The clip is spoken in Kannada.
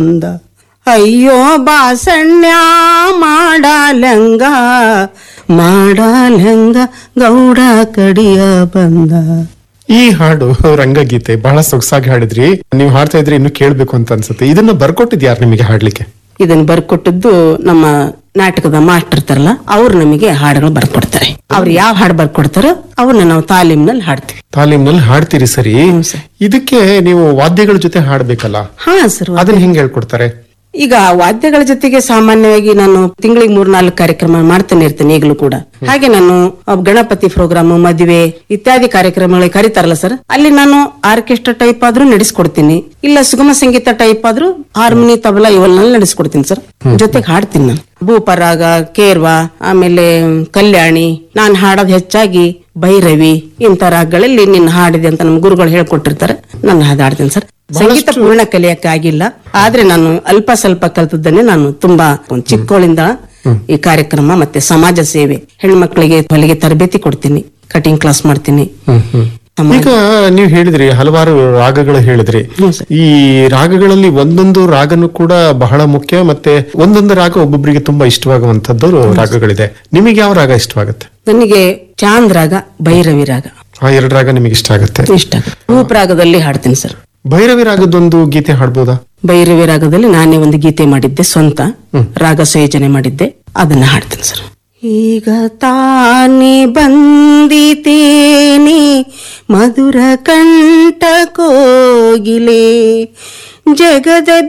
ಬಂದ ಅಯ್ಯೋ ಬಾಸಣ್ಯ ಮಾಡಲಂಗ ಮಾಡಲಂಗ ಗೌಡ ಕಡಿಯ ಬಂದ ಈ ಹಾಡು ರಂಗಗೀತೆ ಬಹಳ ಸೊಗಸಾಗಿ ಹಾಡಿದ್ರಿ ನೀವು ಹಾಡ್ತಾ ಇದ್ರೆ ಇನ್ನು ಕೇಳ್ಬೇಕು ಅಂತ ಅನ್ಸುತ್ತೆ ಇದನ್ನ ಬರ್ಕೊಟ್ಟಿದ್ ಯಾರು ನಿಮಗೆ ಹಾಡ್ಲಿಕ್ಕೆ ಇದನ್ನ ಬರ್ಕೊಟ್ಟದ್ದು ನಮ್ಮ ನಾಟಕದ ಮಾಸ್ಟರ್ ಇರ್ತಾರಲ್ಲ ಅವ್ರು ನಮಗೆ ಹಾಡುಗಳು ಬರ್ಕೊಡ್ತಾರೆ ಅವ್ರು ಯಾವ ಹಾಡು ಬರ್ಕೊಡ್ತಾರೋ ಅವನ್ನ ನಾವು ತಾಲೀಮ್ನಲ್ಲಿ ಹಾಡ್ತೀವಿ ತಾಲೀಮ್ನಲ್ಲಿ ಹಾಡ್ತೀರಿ ಸರಿ ಸರ್. ಇದಕ್ಕೆ ನೀವು ವಾದ್ಯಗಳ ಜೊತೆ ಹಾಡ್ಬೇಕಲ್ಲ ಹಾ ಸರ್ ಅದನ್ನ ಹೆಂಗ್ ಹೇಳ್ಕೊಡ್ತಾರೆ ಈಗ ವಾದ್ಯಗಳ ಜೊತೆಗೆ ಸಾಮಾನ್ಯವಾಗಿ ನಾನು ತಿಂಗಳಿಗೆ ಮೂರ್ ನಾಲ್ಕು ಕಾರ್ಯಕ್ರಮ ಮಾಡ್ತಾನೆ ಇರ್ತೇನೆ ಈಗಲೂ ಕೂಡ ಹಾಗೆ ನಾನು ಅಹ್, ಗಣಪತಿ ಪ್ರೋಗ್ರಾಮ್ ಮದುವೆ ಇತ್ಯಾದಿ ಕಾರ್ಯಕ್ರಮಗಳಿಗೆ ಕರೀತಾರಲ್ಲ ಸರ್ ಅಲ್ಲಿ ನಾನು ಆರ್ಕೆಸ್ಟ್ರಾ ಟೈಪ್ ಆದ್ರೂ ನಡೆಸ್ಕೊಡ್ತೀನಿ ಇಲ್ಲ ಸುಗಮ ಸಂಗೀತ ಟೈಪ್ ಆದ್ರೂ ಹಾರ್ಮೋನಿ ತಬಲಾ ಇವನ್ನೆಲ್ಲ ನಡೆಸ್ಕೊಡ್ತೀನಿ ಸರ್ ಜೊತೆಗೆ ಹಾಡ್ತೀನಿ ನಾನು ಭೂಪರಾಗ ಕೇರ್ವ ಆಮೇಲೆ ಕಲ್ಯಾಣಿ ನಾನು ಹಾಡೋದು ಹೆಚ್ಚಾಗಿ ಭೈರವಿ ಇಂಥ ರಾಗಗಳಲ್ಲಿ ನಿನ್ನ ಹಾಡಿದೆ ಅಂತ ನಮ್ಮ ಗುರುಗಳು ಹೇಳ್ಕೊಟ್ಟಿರ್ತಾರೆ ನಾನು ಹಾಡು ಹಾಡ್ತೀನಿ ಸರ್ ಸಂಗೀತ ಪೂರ್ಣ ಕಲಿಯಕ್ಕೆ ಆಗಿಲ್ಲ ಆದ್ರೆ ನಾನು ಅಲ್ಪ ಸ್ವಲ್ಪ ಕಲ್ತದ್ದನ್ನೇ ನಾನು ತುಂಬಾ ಒಂದ್ ಚಿಕ್ಕವಳಿಂದ ಈ ಕಾರ್ಯಕ್ರಮ ಮತ್ತೆ ಸಮಾಜ ಸೇವೆ ಹೆಣ್ಮಕ್ಳಿಗೆ ಹೊಲಿಗೆ ತರಬೇತಿ ಕೊಡ್ತೀನಿ ಕಟಿಂಗ್ ಕ್ಲಾಸ್ ಮಾಡ್ತೀನಿ ಸಮಾಜ- ಈಗ ನೀವು ಹೇಳಿದ್ರಿ ಹಲವಾರು ರಾಗಗಳು ಹೇಳಿದ್ರಿ ಹ್ಮ್ ಸರ್. ಈ ರಾಗಗಳಲ್ಲಿ ಒಂದೊಂದು ರಾಗನು ಕೂಡ ಬಹಳ ಮುಖ್ಯ ಮತ್ತೆ ಒಂದೊಂದು ರಾಗ ಒಬ್ಬೊಬ್ಬರಿಗೆ ತುಂಬಾ ಇಷ್ಟವಾಗುವಂತದ್ದು ರಾಗಗಳಿದೆ ನಿಮಗೆ ಯಾವ ರಾಗ ಇಷ್ಟವಾಗುತ್ತೆ ನನಗೆ ಚಾಂದ್ ರಾಗ ಭೈರವಿ ರಾಗ ಆ ಎರಡು ರಾಗ ನಿಮಗೆ ಇಷ್ಟ ಆಗುತ್ತೆ ಇಷ್ಟ ರೂಪ್ ರಾಗದಲ್ಲಿ ಹಾಡ್ತೀನಿ ಸರ್ ಭೈರವಿ ರಾಗದೊಂದು ಗೀತೆ ಹಾಡ್ಬೋದಾ ಭೈರವಿ ರಾಗದಲ್ಲಿ ನಾನೇ ಒಂದು ಗೀತೆ ಮಾಡಿದ್ದೆ ಸ್ವಂತ ರಾಗ ಸಂಯೋಜನೆ ಮಾಡಿದ್ದೆ ಅದನ್ನ ಹಾಡ್ತೀನಿ ಸರ್ ಈಗ ತಾನೇ ಬಂದಿತೇನೆ ಮಧುರ ಕಂಠ ಕೋಗಿಲೆ ಜಗದ